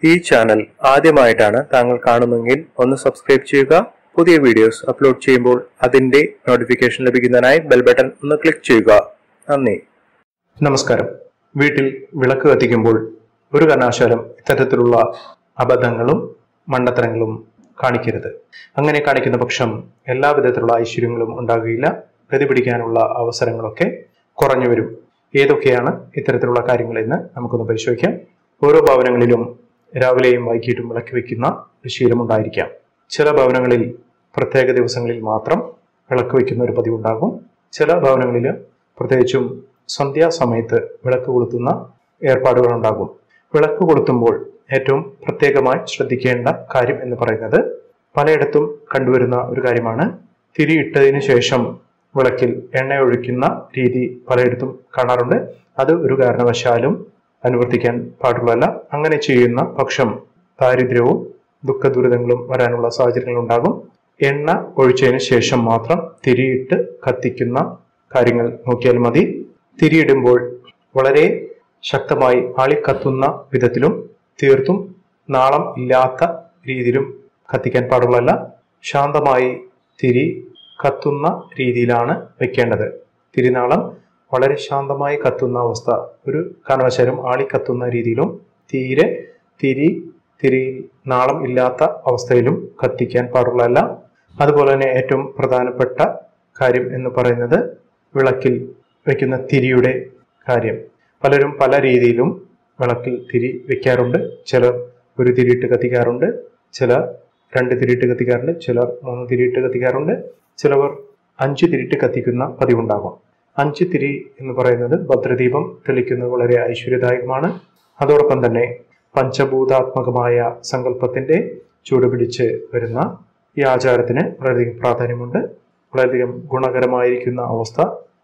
ഈ ചാനൽ ആദ്യമായിട്ടാണ് താങ്കൾ കാണുന്നതെങ്കിൽ ഒന്ന് സബ്സ്ക്രൈബ് ചെയ്യുക പുതിയ വീഡിയോസ് അപ്ലോഡ് ചെയ്യുമ്പോൾ അതിന്റെ നോട്ടിഫിക്കേഷൻ ലഭിക്കുന്നതിനായി ബെൽ ബട്ടൺ ഒന്ന് ക്ലിക്ക് ചെയ്യുക നന്ദി നമസ്കാരം വീട്ടിൽ വിളക്ക് കത്തിക്കുമ്പോൾ ഒരു കാരണവശാലും ഇത്തരത്തിലുള്ള അബദ്ധങ്ങളും മണ്ടത്തരങ്ങളും കാണിക്കരുത് അങ്ങനെ കാണിക്കുന്ന പക്ഷം എല്ലാ വിധത്തിലുള്ള ഐശ്വര്യങ്ങളും ഉണ്ടാകുകയില്ല പ്രതിപിടിക്കാനുള്ള അവസരങ്ങളൊക്കെ കുറഞ്ഞു വരും ഏതൊക്കെയാണ് ഇത്തരത്തിലുള്ള കാര്യങ്ങൾ എന്ന് നമുക്കൊന്ന് പരിശോധിക്കാം ഓരോ ഭവനങ്ങളിലും രാവിലെയും വൈകിട്ടും വിളക്ക് വെക്കുന്ന ഒരു ശീലമുണ്ടായിരിക്കാം ചില ഭവനങ്ങളിൽ പ്രത്യേക ദിവസങ്ങളിൽ മാത്രം വിളക്ക് വയ്ക്കുന്ന ഒരു പതിവുണ്ടാകും ചില ഭവനങ്ങളിൽ പ്രത്യേകിച്ചും സന്ധ്യാസമയത്ത് വിളക്ക് കൊളുത്തുന്ന ഏർപ്പാടുകൾ ഉണ്ടാകും വിളക്ക് കൊളുത്തുമ്പോൾ ഏറ്റവും പ്രത്യേകമായി ശ്രദ്ധിക്കേണ്ട കാര്യം എന്ന് പറയുന്നത് പലയിടത്തും കണ്ടുവരുന്ന ഒരു കാര്യമാണ് തിരിയിട്ടതിന് ശേഷം വിളക്കിൽ എണ്ണ ഒഴിക്കുന്ന രീതി പലയിടത്തും കാണാറുണ്ട് അത് ഒരു കാരണവശാലും അനുവർത്തിക്കാൻ പാടുള്ളതല്ല അങ്ങനെ ചെയ്യുന്ന പക്ഷം ദാരിദ്ര്യവും ദുഃഖ ദുരിതങ്ങളും വരാനുള്ള സാഹചര്യങ്ങൾ ഉണ്ടാകും എണ്ണ ഒഴിച്ചതിന് ശേഷം മാത്രം തിരിയിട്ട് കത്തിക്കുന്ന കാര്യങ്ങൾ നോക്കിയാൽ മതി തിരിയിടുമ്പോൾ വളരെ ശക്തമായി ആളിക്കത്തുന്ന വിധത്തിലും തീർത്തും നാളം ഇല്ലാത്ത രീതിയിലും കത്തിക്കാൻ പാടുള്ളതല്ല ശാന്തമായി തിരി കത്തുന്ന രീതിയിലാണ് വെക്കേണ്ടത് തിരിനാളം വളരെ ശാന്തമായി കത്തുന്ന അവസ്ഥ ഒരു കാരണവശാലും ആളിക്കത്തുന്ന രീതിയിലും തീരെ തിരി തിരിയിൽ നാളം ഇല്ലാത്ത അവസ്ഥയിലും കത്തിക്കാൻ പാടുള്ളതല്ല അതുപോലെ തന്നെ ഏറ്റവും പ്രധാനപ്പെട്ട കാര്യം എന്ന് പറയുന്നത് വിളക്കിൽ വെക്കുന്ന തിരിയുടെ കാര്യം പലരും പല രീതിയിലും വിളക്കിൽ തിരി വെക്കാറുണ്ട് ചിലർ ഒരു തിരിയിട്ട് കത്തിക്കാറുണ്ട് ചിലർ രണ്ട് തിരിയിട്ട് കത്തിക്കാറുണ്ട് ചിലർ മൂന്ന് തിരിയിട്ട് കത്തിക്കാറുണ്ട് ചിലവർ അഞ്ച് തിരിയിട്ട് കത്തിക്കുന്ന പതിവുണ്ടാകും അഞ്ച് തിരി എന്ന് പറയുന്നത് ഭദ്രദീപം തെളിക്കുന്നത് വളരെ ഐശ്വര്യദായകമാണ് അതോടൊപ്പം തന്നെ പഞ്ചഭൂതാത്മകമായ സങ്കല്പത്തിന്റെ ചൂടുപിടിച്ച് വരുന്ന ഈ ആചാരത്തിന് വളരെയധികം പ്രാധാന്യമുണ്ട് വളരെയധികം ഗുണകരമായിരിക്കുന്ന അവസ്ഥ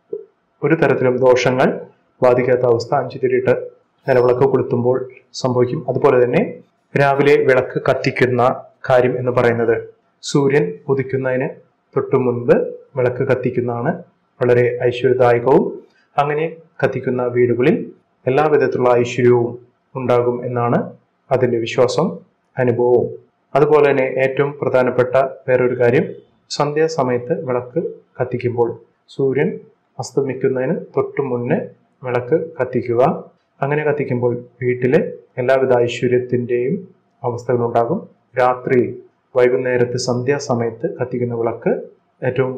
ഒരു തരത്തിലും ദോഷങ്ങൾ ബാധിക്കാത്ത അവസ്ഥ അഞ്ചു തിരിയിട്ട് നിലവിളക്ക് കൊളുത്തുമ്പോൾ സംഭവിക്കും അതുപോലെ തന്നെ രാവിലെ വിളക്ക് കത്തിക്കുന്ന കാര്യം എന്ന് പറയുന്നത് സൂര്യൻ ഉദിക്കുന്നതിന് തൊട്ടു മുൻപ് വിളക്ക് കത്തിക്കുന്നതാണ് വളരെ ഐശ്വര്യദായകവും അങ്ങനെ കത്തിക്കുന്ന വീടുകളിൽ എല്ലാ വിധത്തിലുള്ള ഐശ്വര്യവും ഉണ്ടാകും എന്നാണ് അതിൻ്റെ വിശ്വാസം അനുഭവവും അതുപോലെ തന്നെ ഏറ്റവും പ്രധാനപ്പെട്ട വേറൊരു കാര്യം സന്ധ്യാസമയത്ത് വിളക്ക് കത്തിക്കുമ്പോൾ സൂര്യൻ അസ്തമിക്കുന്നതിന് തൊട്ടു മുന്നേ വിളക്ക് കത്തിക്കുക അങ്ങനെ കത്തിക്കുമ്പോൾ വീട്ടിലെ എല്ലാവിധ ഐശ്വര്യത്തിൻ്റെയും അവസ്ഥകളുണ്ടാകും രാത്രിയിൽ വൈകുന്നേരത്ത് സന്ധ്യാസമയത്ത് കത്തിക്കുന്ന വിളക്ക് ഏറ്റവും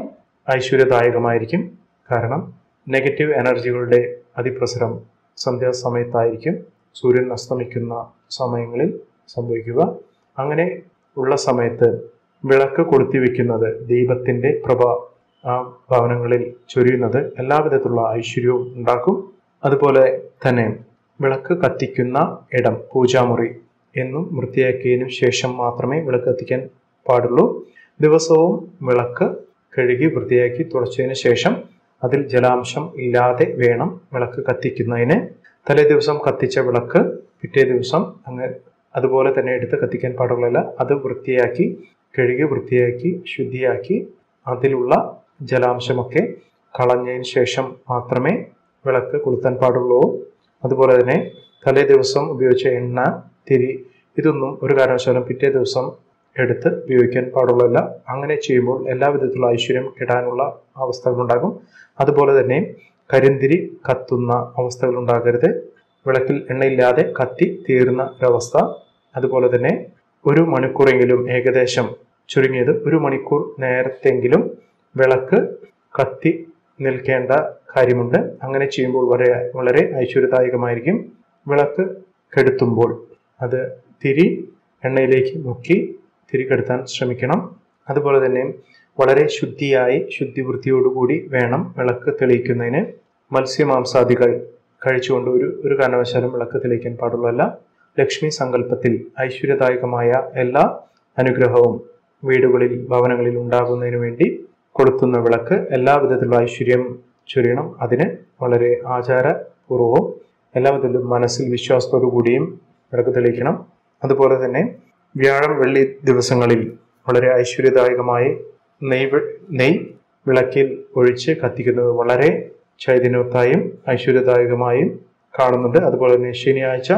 ഐശ്വര്യദായകമായിരിക്കും കാരണം നെഗറ്റീവ് എനർജികളുടെ അതിപ്രസരം സന്ധ്യാസമയത്തായിരിക്കും സൂര്യൻ അസ്തമിക്കുന്ന സമയങ്ങളിൽ സംഭവിക്കുക അങ്ങനെ ഉള്ള സമയത്ത് വിളക്ക് കൊളുത്തി വെക്കുന്നത് ദീപത്തിൻ്റെ പ്രഭ ആ ഭവനങ്ങളിൽ ചൊരിയുന്നത് എല്ലാവിധത്തിലുള്ള ഐശ്വര്യവും ഉണ്ടാക്കും അതുപോലെ തന്നെ വിളക്ക് കത്തിക്കുന്ന ഇടം പൂജാമുറി എന്നും വൃത്തിയാക്കിയതിനു ശേഷം മാത്രമേ വിളക്ക് കത്തിക്കാൻ പാടുള്ളൂ ദിവസവും വിളക്ക് കഴുകി വൃത്തിയാക്കി തുടച്ചതിന് ശേഷം അതിൽ ജലാംശം ഇല്ലാതെ വേണം വിളക്ക് കത്തിക്കുന്നതിന് തലേ ദിവസം കത്തിച്ച വിളക്ക് പിറ്റേ ദിവസം അങ്ങ് അതുപോലെ തന്നെ എടുത്ത് കത്തിക്കാൻ പാടുള്ളതല്ല അത് വൃത്തിയാക്കി കഴുകി വൃത്തിയാക്കി ശുദ്ധിയാക്കി അതിലുള്ള ജലാംശമൊക്കെ കളഞ്ഞതിന് ശേഷം മാത്രമേ വിളക്ക് കൊളുത്താൻ പാടുള്ളൂ അതുപോലെ തന്നെ തലേ ദിവസം ഉപയോഗിച്ച എണ്ണ തിരി ഇതൊന്നും ഒരു കാരണവശാലും പിറ്റേ ദിവസം എടുത്ത് ഉപയോഗിക്കാൻ പാടുള്ളതല്ല അങ്ങനെ ചെയ്യുമ്പോൾ എല്ലാ വിധത്തിലുള്ള ഐശ്വര്യം കിട്ടാനുള്ള അവസ്ഥകളുണ്ടാകും അതുപോലെ തന്നെ കരിന്തിരി കത്തുന്ന അവസ്ഥകൾ ഉണ്ടാകരുത് വിളക്കിൽ എണ്ണയില്ലാതെ കത്തി തീർന്ന ഒരവസ്ഥ അതുപോലെ തന്നെ ഒരു മണിക്കൂറെങ്കിലും ഏകദേശം ചുരുങ്ങിയത് ഒരു മണിക്കൂർ നേരത്തെങ്കിലും വിളക്ക് കത്തി നിൽക്കേണ്ട കാര്യമുണ്ട് അങ്ങനെ ചെയ്യുമ്പോൾ വളരെ വളരെ ഐശ്വര്യദായകമായിരിക്കും വിളക്ക് കെടുത്തുമ്പോൾ അത് തിരി എണ്ണയിലേക്ക് മുക്കി തിരി കെടുത്താൻ ശ്രമിക്കണം അതുപോലെ തന്നെ വളരെ ശുദ്ധിയായി ശുദ്ധിവൃത്തിയോടുകൂടി വേണം വിളക്ക് തെളിയിക്കുന്നതിന് മത്സ്യമാംസാദികൾ കഴിച്ചുകൊണ്ട് ഒരു ഒരു കാരണവശാലും വിളക്ക് തെളിയിക്കാൻ പാടുള്ളതല്ല ലക്ഷ്മി സങ്കല്പത്തിൽ ഐശ്വര്യദായകമായ എല്ലാ അനുഗ്രഹവും വീടുകളിൽ ഭവനങ്ങളിൽ ഉണ്ടാകുന്നതിന് വേണ്ടി കൊളുത്തുന്ന വിളക്ക് എല്ലാ വിധത്തിലുള്ള ഐശ്വര്യം ചൊരിയണം അതിന് വളരെ ആചാരപൂർവവും എല്ലാ വിധത്തിലും മനസ്സിൽ വിശ്വാസത്തോടു കൂടിയും വിളക്ക് തെളിയിക്കണം അതുപോലെ തന്നെ വ്യാഴം വെള്ളി ദിവസങ്ങളിൽ വളരെ ഐശ്വര്യദായകമായി നെയ് വെ- നെയ് വിളക്കിൽ ഒഴിച്ച് കത്തിക്കുന്നത് വളരെ ചൈതന്യവത്തായും ഐശ്വര്യദായകമായും കാണുന്നുണ്ട് അതുപോലെ തന്നെ ശനിയാഴ്ച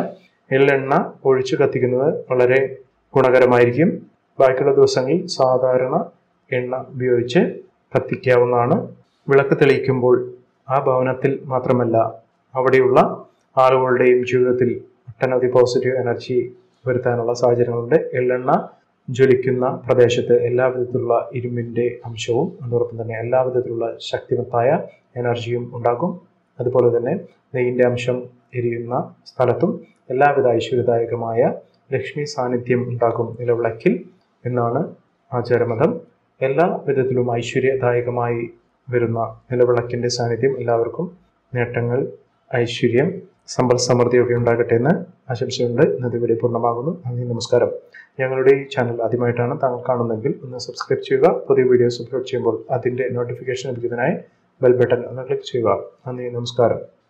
എള്ളെണ്ണ ഒഴിച്ച് കത്തിക്കുന്നത് വളരെ ഗുണകരമായിരിക്കും ബാക്കിയുള്ള ദിവസങ്ങളിൽ സാധാരണ എണ്ണ ഉപയോഗിച്ച് കത്തിക്കാവുന്നതാണ് വിളക്ക് തെളിയിക്കുമ്പോൾ ആ ഭവനത്തിൽ മാത്രമല്ല അവിടെയുള്ള ആളുകളുടെയും ജീവിതത്തിൽ ഒട്ടനവധി പോസിറ്റീവ് എനർജി വരുത്താനുള്ള സാഹചര്യങ്ങളുണ്ട് എള്ളെണ്ണ ജ്വലിക്കുന്ന പ്രദേശത്ത് എല്ലാ വിധത്തിലുള്ള ഇരുമ്പിൻ്റെ അംശവും അതോടൊപ്പം തന്നെ എല്ലാ വിധത്തിലുള്ള ശക്തിമത്തായ എനർജിയും ഉണ്ടാകും അതുപോലെ തന്നെ നെയ്യിൻ്റെ അംശം എരിയുന്ന സ്ഥലത്തും എല്ലാവിധ ഐശ്വര്യദായകമായ ലക്ഷ്മി സാന്നിധ്യം ഉണ്ടാകും നിലവിളക്കിൽ എന്നാണ് ആചാരമതം എല്ലാ വിധത്തിലും ഐശ്വര്യദായകമായി വരുന്ന നിലവിളക്കിൻ്റെ സാന്നിധ്യം എല്ലാവർക്കും നേട്ടങ്ങൾ ഐശ്വര്യം സമ്പൽ സമൃദ്ധിയൊക്കെ ഉണ്ടാകട്ടെ എന്ന് ആശംസയുണ്ട് ഇന്നത്തെ വീഡിയോ പൂർണ്ണമാകുന്നു നന്ദി നമസ്കാരം ഞങ്ങളുടെ ഈ ചാനൽ ആദ്യമായിട്ടാണ് താങ്കൾ കാണുന്നതെങ്കിൽ ഒന്ന് സബ്സ്ക്രൈബ് ചെയ്യുക പുതിയ വീഡിയോസ് അപ്ലോഡ് ചെയ്യുമ്പോൾ അതിൻ്റെ നോട്ടിഫിക്കേഷൻ ലഭിക്കുന്നതിനായി ബെൽ ബട്ടൺ ഒന്ന് ക്ലിക്ക് ചെയ്യുക നന്ദി നമസ്കാരം